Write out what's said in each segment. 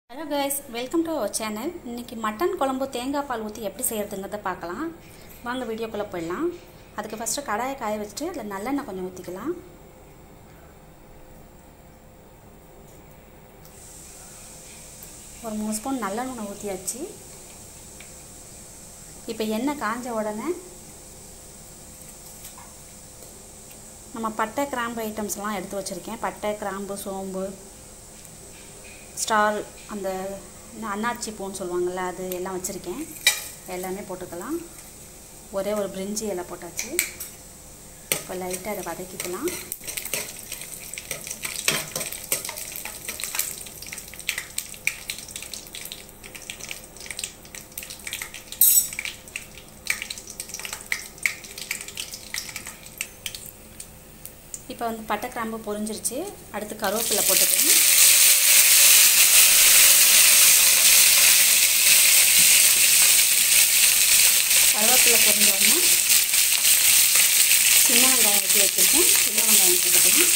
hello guys welcome to our channel இன்றைக்கி mutton குழம்பு தேங்காய் பால் ஊற்றி எப்படி செய்கிறதுங்கிறத பார்க்கலாம் வாங்க வீடியோக்குள்ளே போயிடலாம் அதுக்கு ஃபஸ்ட்டு கடாயை காய வச்சுட்டு அதில் நல்லெண்ணெய் கொஞ்சம் ஊற்றிக்கலாம் ஒரு மூணு ஸ்பூன் நல்லெண்ணெய் ஊற்றியாச்சு இப்போ எண்ணெய் காஞ்ச உடனே நம்ம பட்டை கிராம்பு ஐட்டம்ஸ்லாம் எடுத்து வச்சுருக்கேன் பட்டை கிராம்பு சோம்பு ஸ்டார் அந்த அன்னாச்சி பூன்னு சொல்லுவாங்கள்ல அது எல்லாம் வச்சுருக்கேன் எல்லாமே போட்டுக்கலாம் ஒரே ஒரு பிரிஞ்சி இலை போட்டாச்சு இப்போ லைட்டாக அதை வதக்கிக்கலாம் இப்போ வந்து பட்டை கிராம்பு பொரிஞ்சிருச்சு அடுத்து கருவேப்பிலை போட்டுக்கலாம் கருவேப்பிலை பொரிஞ்சோடனே சின்ன வெங்காயம் வெட்டி வச்சுருக்கேன் சின்ன வெங்காயம் போட்டுக்கலாம்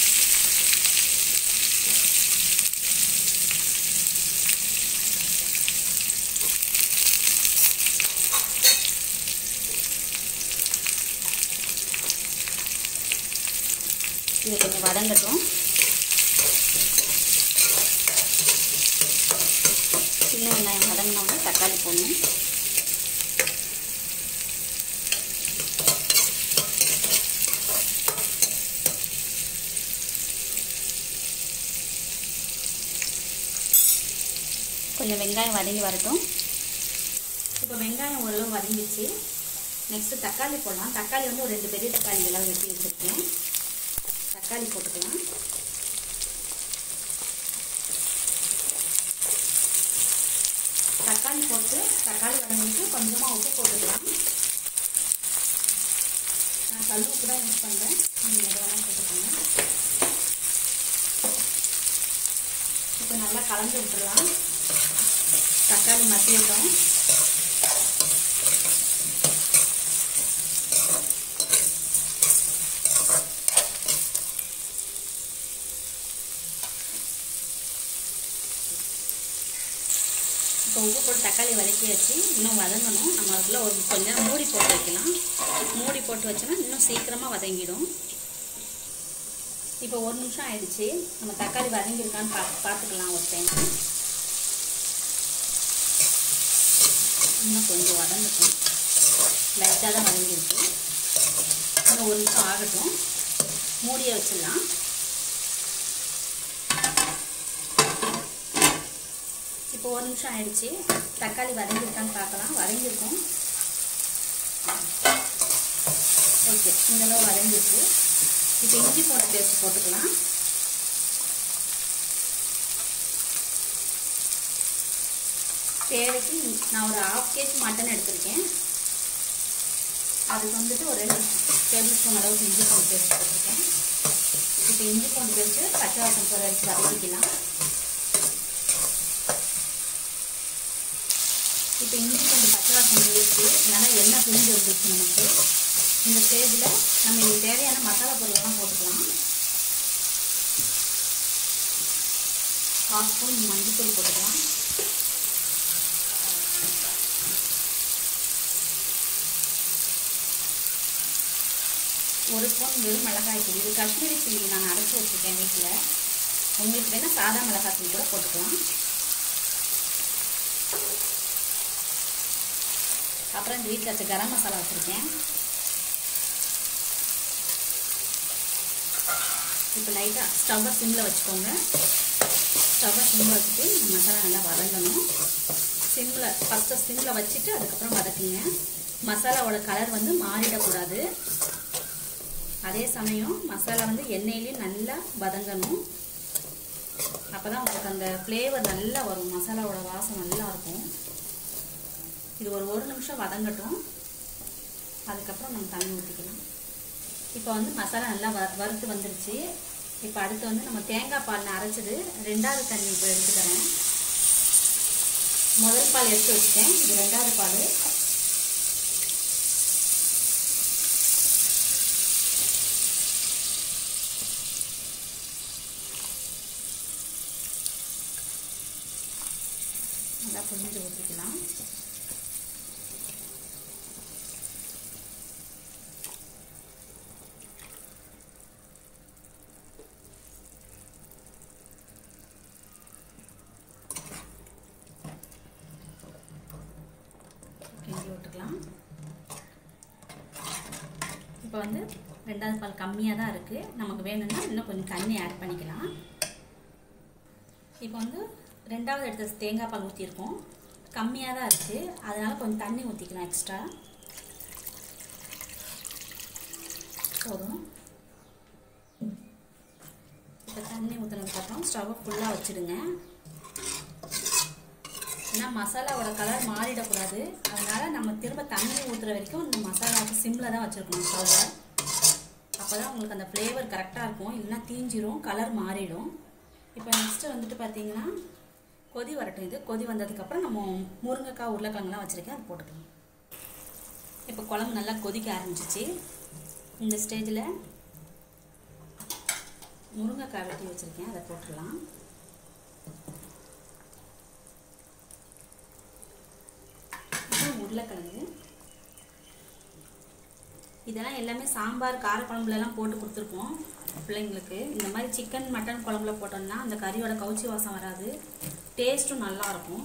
இது கொஞ்சம் வதங்கட்டும் சின்ன வெங்காயம் வதங்கினோடனே தக்காளி போடணும் கொஞ்சம் வெங்காயம் வதங்கி வரட்டும் இப்போ வெங்காயம் ஓரளவு வதங்கிச்சு நெக்ஸ்ட்டு தக்காளி போடலாம் தக்காளி வந்து ஒரு ரெண்டு பெரிய தக்காளி எல்லாம் வெட்டி வச்சுருக்கேன் தக்காளி போட்டுக்கலாம் தக்காளி போட்டு தக்காளி வதங்கிட்டு கொஞ்சமாக உப்பு போட்டுக்கலாம் நான் கல் உப்பு தான் யூஸ் பண்ணுறேன் நீங்கள் எது வேணாலும் போட்டுக்கோங்க இப்போ நல்லா கலந்து விட்டுடலாம் தக்காளி மத்தியட்டும் இப்போ உப்பு போட்டு தக்காளி வதக்கியாச்சு இன்னும் வதங்கணும் நம்ம அதுக்குள்ளே ஒரு கொஞ்சம் மூடி போட்டு வைக்கலாம் மூடி போட்டு வச்சோன்னா இன்னும் சீக்கிரமாக வதங்கிடும் இப்போ ஒரு நிமிஷம் ஆயிடுச்சு நம்ம தக்காளி வதங்கியிருக்கான்னு பா பார்த்துக்கலாம் ஒரு டைம் இன்னும் கொஞ்சம் வதங்கட்டும் லைட்டாக தான் வதங்கியிருக்கு இன்னும் ஒரு நிமிஷம் ஆகட்டும் மூடியை வச்சிடலாம் இப்போ ஒரு நிமிஷம் ஆயிடுச்சு தக்காளி வதங்கியிருக்கான்னு பார்க்கலாம் வதங்கியிருக்கும் ஓகே இந்தளவு வதங்கிருக்கு இப்போ இஞ்சி பூண்டு பேஸ்ட் போட்டுக்கலாம் தேவைக்கு நான் ஒரு ஹாஃப் கேஜி மட்டன் எடுத்திருக்கேன் அதுக்கு வந்துட்டு ஒரு ரெண்டு டேபிள் ஸ்பூன் அளவுக்கு இஞ்சி பூண்டு பேஸ்ட் போட்டிருக்கேன் இப்போ இஞ்சி பூண்டு பேஸ்ட்டு பச்சை வாசம் போகிற வச்சு வதக்கிக்கலாம் இப்போ இஞ்சி பூண்டு பச்சை வாசம் போயிடுச்சு நல்லா எண்ணெய் பிரிஞ்சு வந்துருச்சு நமக்கு இந்த ஸ்டேஜில் நம்ம இதுக்கு தேவையான மசாலா பொருளெல்லாம் போட்டுக்கலாம் ஹாஃப் ஸ்பூன் மஞ்சள் போட்டுக்கலாம் ஒரு ஸ்பூன் வெறும் மிளகாய் தூள் இது காஷ்மீரி சில்லி நான் அரைச்சி வச்சுருக்கேன் வீட்டில் உங்களுக்கு வேணால் சாதா மிளகாய் தூள் கூட போட்டுக்கலாம் அப்புறம் இந்த வீட்டில் வச்ச கரம் மசாலா வச்சுருக்கேன் இப்போ லைட்டாக ஸ்டவ்வை சிம்மில் வச்சுக்கோங்க ஸ்டவ்வை சிம்மில் வச்சுட்டு மசாலா நல்லா வதங்கணும் சிம்மில் ஃபஸ்ட்டு சிம்மில் வச்சுட்டு அதுக்கப்புறம் வதக்குங்க மசாலாவோட கலர் வந்து மாறிடக்கூடாது அதே சமயம் மசாலா வந்து எண்ணெயிலையும் நல்லா வதங்கணும் அப்போ தான் உங்களுக்கு அந்த ஃப்ளேவர் நல்லா வரும் மசாலாவோட வாசம் நல்லா இருக்கும் இது ஒரு ஒரு நிமிஷம் வதங்கட்டும் அதுக்கப்புறம் நம்ம தண்ணி ஊற்றிக்கலாம் இப்போ வந்து மசாலா நல்லா வ வறுத்து வந்துருச்சு இப்போ அடுத்து வந்து நம்ம தேங்காய் பால் அரைச்சது ரெண்டாவது தண்ணி இப்போ எடுத்துக்கிறேன் முதல் பால் எடுத்து வச்சுட்டேன் இது ரெண்டாவது பால் நல்லா புளிஞ்சு ஊற்றிக்கலாம் கிண்டி விட்டுக்கலாம் இப்போ வந்து ரெண்டாவது பால் கம்மியாக தான் இருக்குது நமக்கு வேணும்னா இன்னும் கொஞ்சம் தண்ணி ஆட் பண்ணிக்கலாம் இப்போ வந்து ரெண்டாவது எடுத்த தேங்காய் பால் ஊற்றிருக்கோம் கம்மியாக தான் இருக்குது அதனால் கொஞ்சம் தண்ணி ஊற்றிக்கலாம் எக்ஸ்ட்ரா போதும் இப்போ தண்ணி ஊற்றினதுக்கப்புறம் ஸ்டவ்வை ஃபுல்லாக வச்சுடுங்க ஏன்னா மசாலாவோட கலர் மாறிடக்கூடாது அதனால நம்ம திரும்ப தண்ணி ஊற்றுற வரைக்கும் இந்த மசாலாவுக்கு சிம்மில் தான் வச்சுருக்கணும் ஸ்டவ்வை அப்போ தான் உங்களுக்கு அந்த ஃப்ளேவர் கரெக்டாக இருக்கும் இல்லைன்னா தீஞ்சிரும் கலர் மாறிடும் இப்போ நெக்ஸ்ட்டு வந்துட்டு பார்த்தீங்கன்னா கொதி வரட்டும் இது கொதி வந்ததுக்கப்புறம் நம்ம முருங்கைக்காய் உருளைக்கிழங்குலாம் வச்சுருக்கேன் அது போட்டுக்கலாம் இப்போ குழம்பு நல்லா கொதிக்க ஆரம்பிச்சிச்சு இந்த ஸ்டேஜில் முருங்கைக்காய் வெட்டி வச்சுருக்கேன் அதை போட்டுடலாம் உருளைக்கிழங்கு இதெல்லாம் எல்லாமே சாம்பார் காரக்குழம்புலலாம் போட்டு கொடுத்துருப்போம் பிள்ளைங்களுக்கு இந்த மாதிரி சிக்கன் மட்டன் குழம்புல போட்டோம்னா அந்த கறியோட கவுச்சி வாசம் வராது டேஸ்ட்டும் நல்லாயிருக்கும்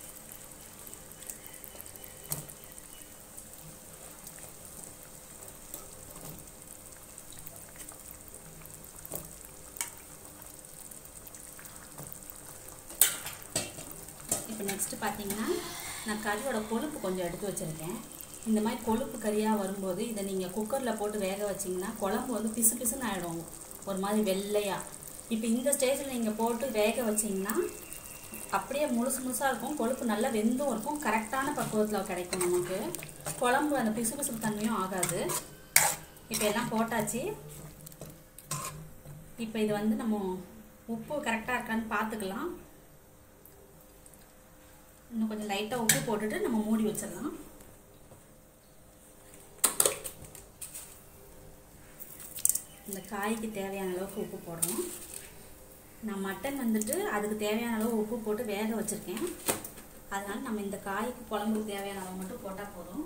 இப்போ நெக்ஸ்ட்டு பார்த்தீங்கன்னா நான் கறியோட கொழுப்பு கொஞ்சம் எடுத்து வச்சுருக்கேன் இந்த மாதிரி கொழுப்பு கறியாக வரும்போது இதை நீங்கள் குக்கரில் போட்டு வேக வச்சிங்கன்னா குழம்பு வந்து பிசு பிசுன்னு ஆகிடும் ஒரு மாதிரி வெள்ளையாக இப்போ இந்த ஸ்டேஜில் நீங்கள் போட்டு வேக வச்சிங்கன்னா அப்படியே முழுசு முழுசாக இருக்கும் கொழுப்பு நல்லா வெந்தும் இருக்கும் கரெக்டான பக்குவத்தில் கிடைக்கும் நமக்கு குழம்பு அந்த பிசு பிசு தன்மையும் ஆகாது இப்போ எல்லாம் போட்டாச்சு இப்போ இது வந்து நம்ம உப்பு கரெக்டாக இருக்கான்னு பார்த்துக்கலாம் இன்னும் கொஞ்சம் லைட்டாக உப்பு போட்டுட்டு நம்ம மூடி வச்சிடலாம் இந்த காய்க்கு தேவையான அளவுக்கு உப்பு போடணும் நான் மட்டன் வந்துட்டு அதுக்கு தேவையான அளவு உப்பு போட்டு வேக வச்சுருக்கேன் அதனால் நம்ம இந்த காய்க்கு குழம்புக்கு தேவையான அளவு மட்டும் போட்டால் போதும்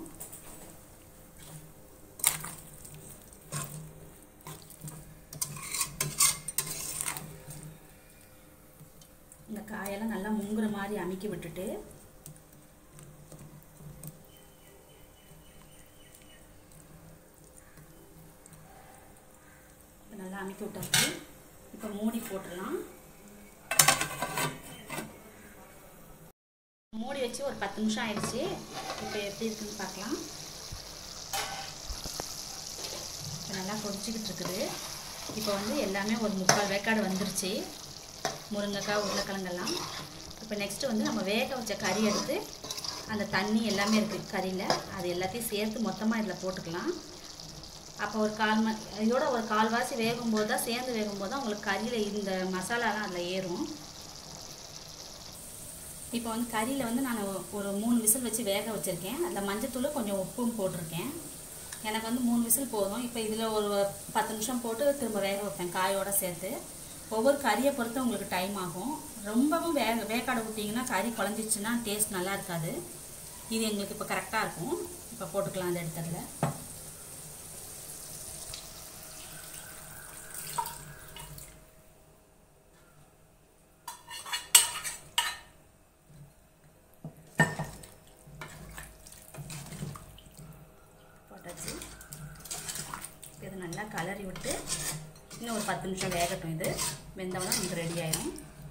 இந்த காயெல்லாம் நல்லா முங்குற மாதிரி அமுக்கி விட்டுட்டு நல்லா அமுக்கி விட்டாச்சு இப்போ மூடி போட்டுடலாம் மூடி வச்சு ஒரு பத்து நிமிஷம் ஆயிடுச்சு இப்போ எப்படி இருக்குன்னு பார்க்கலாம் இப்போ நல்லா கொதிச்சுக்கிட்டு இருக்குது இப்போ வந்து எல்லாமே ஒரு முக்கால் வேக்காடு வந்துருச்சு முருங்கைக்காய் உருளைக்கிழங்கெல்லாம் இப்போ நெக்ஸ்ட்டு வந்து நம்ம வேக வச்ச கறி எடுத்து அந்த தண்ணி எல்லாமே இருக்குது கறியில் அது எல்லாத்தையும் சேர்த்து மொத்தமாக இதில் போட்டுக்கலாம் அப்போ ஒரு கால் ம இதோட ஒரு கால்வாசி வேகும்போது தான் சேர்ந்து வேகும்போது தான் உங்களுக்கு கறியில் இந்த மசாலாலாம் அதில் ஏறும் இப்போ வந்து கறியில் வந்து நான் ஒரு மூணு விசில் வச்சு வேக வச்சுருக்கேன் அதில் மஞ்சத்தூள் கொஞ்சம் உப்பும் போட்டிருக்கேன் எனக்கு வந்து மூணு விசில் போதும் இப்போ இதில் ஒரு பத்து நிமிஷம் போட்டு திரும்ப வேக வைப்பேன் காயோட சேர்த்து ஒவ்வொரு கறியை பொறுத்து உங்களுக்கு டைம் ஆகும் ரொம்பவும் வேக வேக்காடை விட்டிங்கன்னா கறி குழஞ்சிச்சுன்னா டேஸ்ட் நல்லா இருக்காது இது எங்களுக்கு இப்போ கரெக்டாக இருக்கும் இப்போ போட்டுக்கலாம் அந்த இடத்துல போட்டாச்சு இது நல்லா கலரி விட்டு இன்னும் ஒரு பத்து நிமிஷம் வேகட்டும் இது வெந்தவொடனே நமக்கு ரெடி ஆயிடும்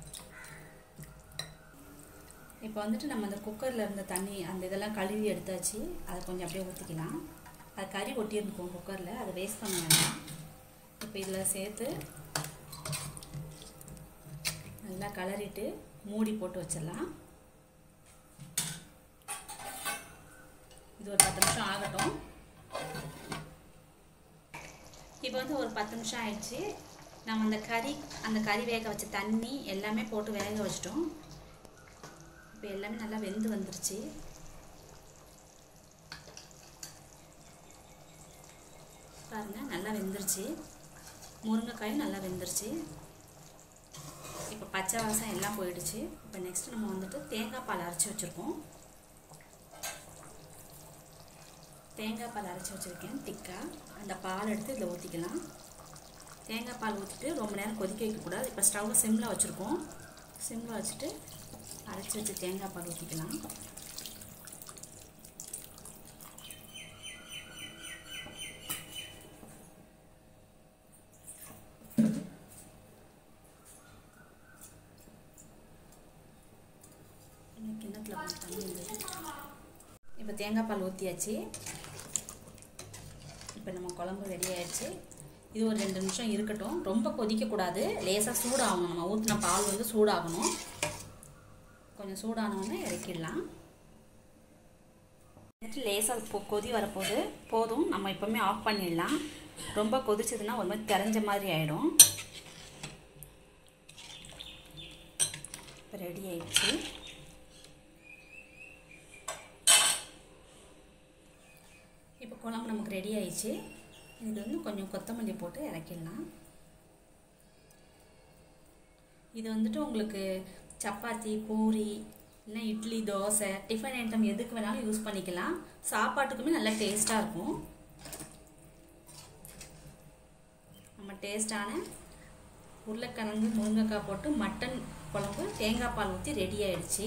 இப்போ வந்துட்டு நம்ம அந்த குக்கரில் இருந்த தண்ணி அந்த இதெல்லாம் கழுவி எடுத்தாச்சு அதை கொஞ்சம் அப்படியே ஊற்றிக்கலாம் அது கறி ஒட்டியிருக்கும் குக்கரில் அதை வேஸ்ட் பண்ண வேண்டாம் இப்போ இதில் சேர்த்து நல்லா கலரிட்டு மூடி போட்டு வச்சிடலாம் இது ஒரு பத்து நிமிஷம் ஆகட்டும் இப்போ வந்து ஒரு பத்து நிமிஷம் ஆயிடுச்சு நம்ம அந்த கறி அந்த கறி வேக வச்ச தண்ணி எல்லாமே போட்டு வேக வச்சிட்டோம் இப்போ எல்லாமே நல்லா வெந்து வந்துருச்சு பாருங்க நல்லா வெந்துருச்சு முருங்கைக்காயும் நல்லா வெந்துருச்சு இப்போ பச்சை வாசம் எல்லாம் போயிடுச்சு இப்போ நெக்ஸ்ட் நம்ம வந்துட்டு தேங்காய் பால் அரைச்சி வச்சுருக்கோம் தேங்காய் பால் அரைச்சி வச்சுருக்கேன் திக்காக அந்த பால் எடுத்து இதில் ஊற்றிக்கலாம் தேங்காய் பால் ஊற்றிட்டு ரொம்ப நேரம் கொதிக்க வைக்கக்கூடாது இப்போ ஸ்டவ்வை சிம்மில் வச்சுருக்கோம் சிம்மில் வச்சுட்டு அரைச்சி வச்சு தேங்காய் பால் ஊற்றிக்கலாம் இன்னும் கிண்ணத்தில் கொஞ்சம் தண்ணி இருந்தது இப்போ தேங்காய் பால் ஊற்றியாச்சு இப்போ நம்ம குழம்பு ரெடி ஆயிடுச்சு இது ஒரு ரெண்டு நிமிஷம் இருக்கட்டும் ரொம்ப கொதிக்கக்கூடாது லேசாக சூடாகணும் நம்ம ஊற்றின பால் வந்து சூடாகணும் கொஞ்சம் சூடானவுடனே இறக்கிடலாம் வந்துட்டு லேசாக பொ கொதி வரப்போகுது போதும் நம்ம எப்போவுமே ஆஃப் பண்ணிடலாம் ரொம்ப கொதிச்சதுன்னா ஒரு மாதிரி தெரிஞ்ச மாதிரி ஆகிடும் இப்போ ரெடி ஆயிடுச்சு இப்போ குழம்பு நமக்கு ரெடி ஆயிடுச்சு இது வந்து கொஞ்சம் கொத்தமல்லி போட்டு இறக்கிடலாம் இது வந்துட்டு உங்களுக்கு சப்பாத்தி பூரி இல்லை இட்லி தோசை டிஃபன் ஐட்டம் எதுக்கு வேணாலும் யூஸ் பண்ணிக்கலாம் சாப்பாட்டுக்குமே நல்லா டேஸ்ட்டாக இருக்கும் நம்ம டேஸ்டான உருளைக்கிழங்கு முருங்கைக்காய் போட்டு மட்டன் குழம்பு தேங்காய் பால் ஊற்றி ரெடி ஆயிடுச்சு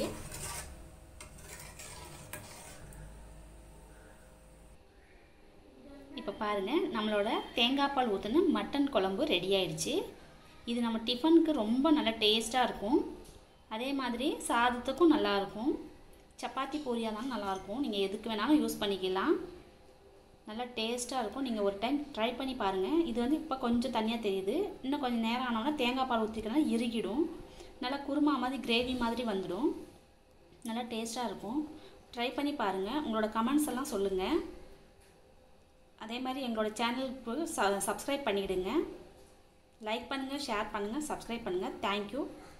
இப்போ பாருங்கள் நம்மளோட தேங்காய் பால் ஊற்றின மட்டன் குழம்பு ரெடி ஆயிடுச்சு இது நம்ம டிஃபனுக்கு ரொம்ப நல்லா டேஸ்ட்டாக இருக்கும் அதே மாதிரி சாதத்துக்கும் நல்லாயிருக்கும் சப்பாத்தி பூரியாக தான் நல்லாயிருக்கும் நீங்கள் எதுக்கு வேணாலும் யூஸ் பண்ணிக்கலாம் நல்லா டேஸ்ட்டாக இருக்கும் நீங்கள் ஒரு டைம் ட்ரை பண்ணி பாருங்கள் இது வந்து இப்போ கொஞ்சம் தனியாக தெரியுது இன்னும் கொஞ்சம் நேரம் ஆனோன்னா தேங்காய் பால் ஊற்றிக்கலாம் இறுகிடும் நல்லா குருமா மாதிரி கிரேவி மாதிரி வந்துடும் நல்லா டேஸ்ட்டாக இருக்கும் ட்ரை பண்ணி பாருங்கள் உங்களோட கமெண்ட்ஸ் எல்லாம் சொல்லுங்கள் அதே மாதிரி எங்களோட சேனலுக்கு சப்ஸ்கிரைப் பண்ணிவிடுங்க லைக் பண்ணுங்கள் ஷேர் பண்ணுங்கள் சப்ஸ்கிரைப் பண்ணுங்கள் தேங்க்யூ